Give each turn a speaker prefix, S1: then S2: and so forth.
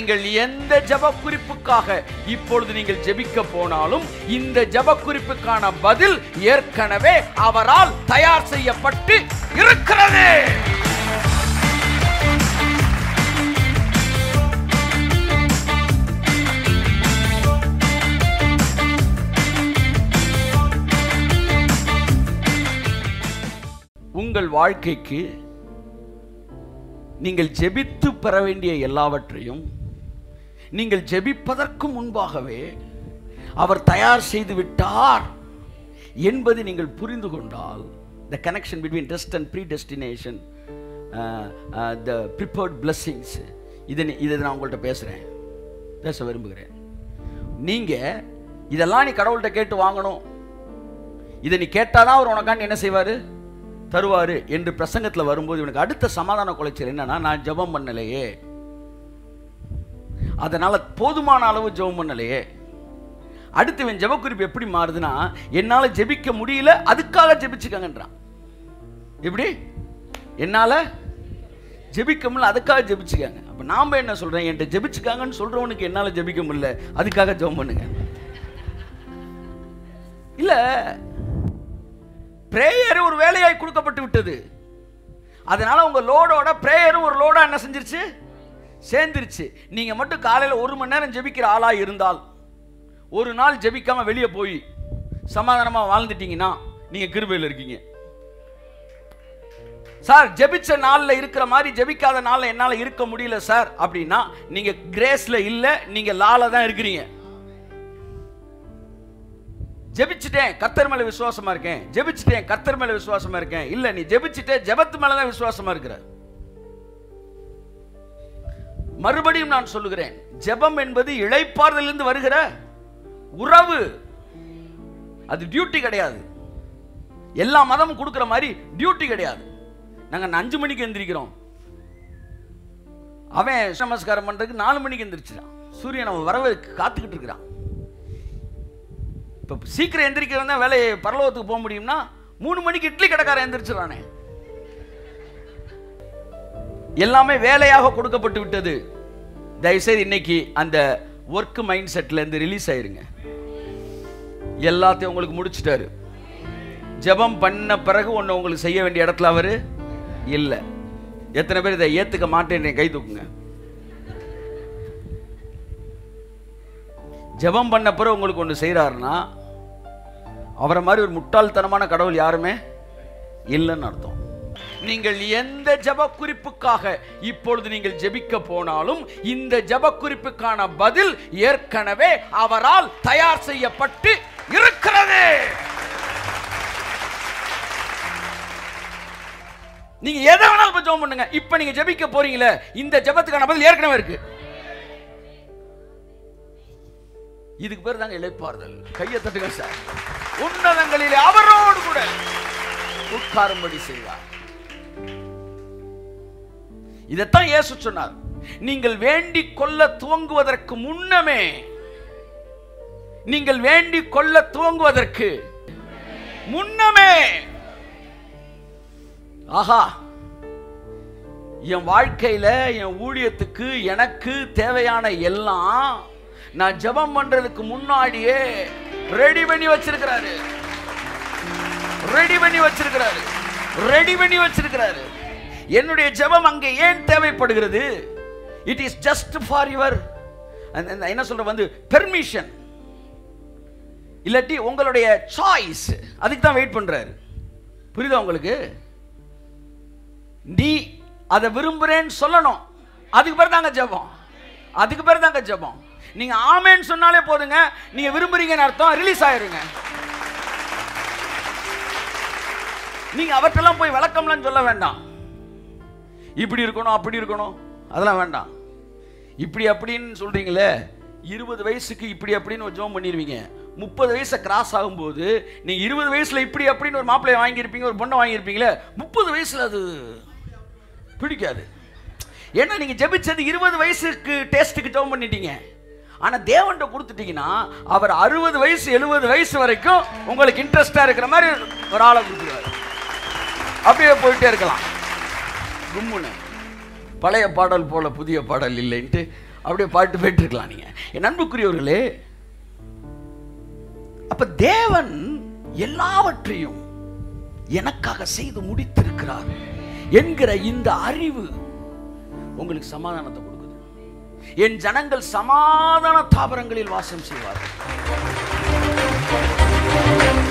S1: நீங்கள் எந்த ஜெப குறிப்புக்காக இப்பொழுது நீங்கள் ஜெபிக்க போனாலும் இந்த ஜெப குறிப்புக்கான பதில் ஏற்கனவே அவரால் தயார் செய்யப்பட்டு இருக்கிறது உங்கள் வாழ்க்கைக்கு நீங்கள் ஜெபித்து பெற வேண்டிய எல்லாவற்றையும் நீங்கள் ஜெபிப்பதற்கு முன்பாகவே அவர் தயார் செய்து விட்டார் என்பதை நீங்கள் புரிந்து கொண்டால் the connection between test and predestination the prepared blessings இதை நீ- இதை நான் உங்கள்கிட்ட பேசுகிறேன் பேச விரும்புகிறேன் நீங்கள் இதெல்லாம் நீ கடவுள்கிட்ட கேட்டு வாங்கணும் இதை நீ கேட்டாதான் அவர் உனக்காண்டி என்ன செய்வார் தருவார் என்று பிரசங்கத்தில் வரும்போது இவனுக்கு அடுத்த சமாதான குலைச்சல் என்னன்னா நான் ஜெபம் பண்ணலையே அதனால போதுமான அளவு ஜெபம் பண்ணலையே அடுத்து இவன் ஜெப குறிப்பு எப்படி மாறுதுன்னா என்னால ஜெபிக்க முடியல அதுக்காக ஜெபிச்சுக்கங்கன்றான் எப்படி என்னால ஜெபிக்க முடியல அதுக்காக ஜெபிச்சுக்காங்க அப்ப நாம என்ன சொல்றேன் என்கிட்ட ஜெபிச்சுக்காங்கன்னு சொல்றவனுக்கு என்னால ஜெபிக்க முடியல அதுக்காக ஜெபம் பண்ணுங்க இல்ல பிரேயர் ஒரு வேலையாய் கொடுக்கப்பட்டு விட்டது அதனால உங்க லோடோட பிரேயரும் ஒரு லோடா என்ன செஞ்சிருச்சு சேர்ந்துருச்சு நீங்க மட்டும் காலையில ஒரு மணி நேரம் ஜெபிக்கிற ஆளா இருந்தால் ஒரு நாள் ஜெபிக்காம வெளியே போய் சமாதானமா வாழ்ந்துட்டீங்கன்னா நீங்க கிருபையில் இருக்கீங்க சார் ஜெபிச்ச நாள்ல இருக்கிற மாதிரி ஜெபிக்காத நாள்ல என்னால இருக்க முடியல சார் அப்படின்னா நீங்க கிரேஸ்ல இல்ல நீங்க லால தான் இருக்கிறீங்க ஜெபிச்சிட்டேன் கர்த்தர் மேல விசுவாசமா இருக்கேன் ஜெபிச்சிட்டேன் கர்த்தர் மேல விசுவாசமா இருக்கேன் இல்ல நீ ஜெபிச்சிட்டே ஜெபத்து மேல தான் விசுவாசமா இருக்கிற மறுபடியும் நான் சொல்லுகிறேன் ஜெபம் என்பது இளைப்பாறுதலிருந்து வருகிற உறவு அது டியூட்டி கிடையாது எல்லா மதமும் கொடுக்கிற மாதிரி டியூட்டி கிடையாது நாங்க அஞ்சு மணிக்கு எந்திரிக்கிறோம் அவன் நமஸ்காரம் பண்றதுக்கு நாலு மணிக்கு எந்திரிச்சிடான் சூரியன் அவன் வரவு காத்துக்கிட்டு இருக்கிறான் இப்போ சீக்கிரம் எந்திரிக்கிறவன் தான் வேலையை பரலோகத்துக்கு போக முடியும்னா மூணு மணிக்கு இட்லி கடைக்காரன் எந்திரிச்சிடறானே எல்லாமே வேலையாக கொடுக்கப்பட்டு விட்டது தயவுசெய்து இன்னைக்கு அந்த ஒர்க் மைண்ட் செட்ல இருந்து ரிலீஸ் ஆயிருங்க எல்லாத்தையும் உங்களுக்கு முடிச்சிட்டாரு ஜெபம் பண்ண பிறகு ஒன்று உங்களுக்கு செய்ய வேண்டிய இடத்துல அவரு இல்லை எத்தனை பேர் இதை ஏத்துக்க மாட்டேன் கை தூக்குங்க ஜெபம் பண்ண பிறகு உங்களுக்கு ஒன்று செய்கிறாருன்னா அவரை மாதிரி ஒரு முட்டாள்தனமான கடவுள் யாருமே இல்லைன்னு அர்த்தம் நீங்கள் எந்த ஜெப குறிப்புக்காக இப்பொழுது நீங்கள் ஜெபிக்க போனாலும் இந்த ஜெப குறிப்புக்கான பதில் ஏற்கனவே அவரால் தயார் செய்யப்பட்டு இருக்கிறது நீங்க எதை வேணாலும் இப்ப ஜெபம் பண்ணுங்க இப்ப நீங்க ஜெபிக்க போறீங்களே இந்த ஜெபத்துக்கான பதில் ஏற்கனவே இருக்கு இதுக்கு பேர் தாங்க இளைப்பாறுதல் கையை தட்டுங்க சார் உன்னதங்களிலே அவரோடு கூட உட்காரும்படி செய்வார் இதைத்தான் இயேசு சொன்னார் நீங்கள் வேண்டிக் கொள்ள துவங்குவதற்கு முன்னமே நீங்கள் வேண்டிக் கொள்ள துவங்குவதற்கு முன்னமே ஆஹா என் வாழ்க்கையில என் ஊழியத்துக்கு எனக்கு தேவையான எல்லாம் நான் ஜெபம் பண்றதுக்கு முன்னாடியே ரெடி பண்ணி வச்சிருக்கிறாரு ரெடி பண்ணி வச்சிருக்கிறாரு ரெடி பண்ணி வச்சிருக்கிறாரு என்னுடைய ஜெபம் அங்கே ஏன் தேவைப்படுகிறது it is just for your என்ன சொல்ற வந்து பெர்மிஷன் இல்லாட்டி உங்களுடைய சாய்ஸ் அதுக்கு தான் வெயிட் பண்றாரு புரியுதா உங்களுக்கு நீ அதை விரும்புறேன்னு சொல்லணும் அதுக்கு பேர் தாங்க ஜெபம் அதுக்கு பேர் தாங்க ஜெபம் நீங்க ஆமேன்னு சொன்னாலே போதுங்க நீங்க விரும்புறீங்கன்னு அர்த்தம் ரிலீஸ் ஆயிருங்க நீங்க அவற்றெல்லாம் போய் விளக்கம்லாம் சொல்ல வேண்டாம் இப்படி இருக்கணும் அப்படி இருக்கணும் அதெல்லாம் வேண்டாம் இப்படி அப்படின்னு சொல்றீங்களே இருபது வயசுக்கு இப்படி அப்படின்னு ஒரு ஜோம் பண்ணிடுவீங்க முப்பது வயசை கிராஸ் ஆகும்போது நீங்க இருபது வயசுல இப்படி அப்படின்னு ஒரு மாப்பிள்ளைய வாங்கியிருப்பீங்க ஒரு பொண்ணை வாங்கியிருப்பீங்களே முப்பது வயசுல அது பிடிக்காது ஏன்னா நீங்க ஜெபிச்சது இருபது வயசுக்கு டேஸ்ட்டுக்கு ஜெபம் பண்ணிட்டீங்க ஆனா தேவன்கிட்ட கொடுத்துட்டீங்கன்னா அவர் அறுபது வயசு எழுபது வயசு வரைக்கும் உங்களுக்கு இன்ட்ரெஸ்டா இருக்கிற மாதிரி ஒரு ஆளை கொடுத்துருவாரு அப்படியே போயிட்டே இருக்கலாம் கும்முன்னு பழைய பாடல் போல புதிய பாடல் இல்லைன்ட்டு அப்படியே பாட்டு போயிட்டு இருக்கலாம் நீங்க என் அன்புக்குரியவர்களே அப்ப தேவன் எல்லாவற்றையும் எனக்காக செய்து முடித்திருக்கிறார் என்கிற இந்த அறிவு உங்களுக்கு சமாதானத்தை கொடுக்குது என் ஜனங்கள் சமாதான தாவரங்களில் வாசம் செய்வார்கள்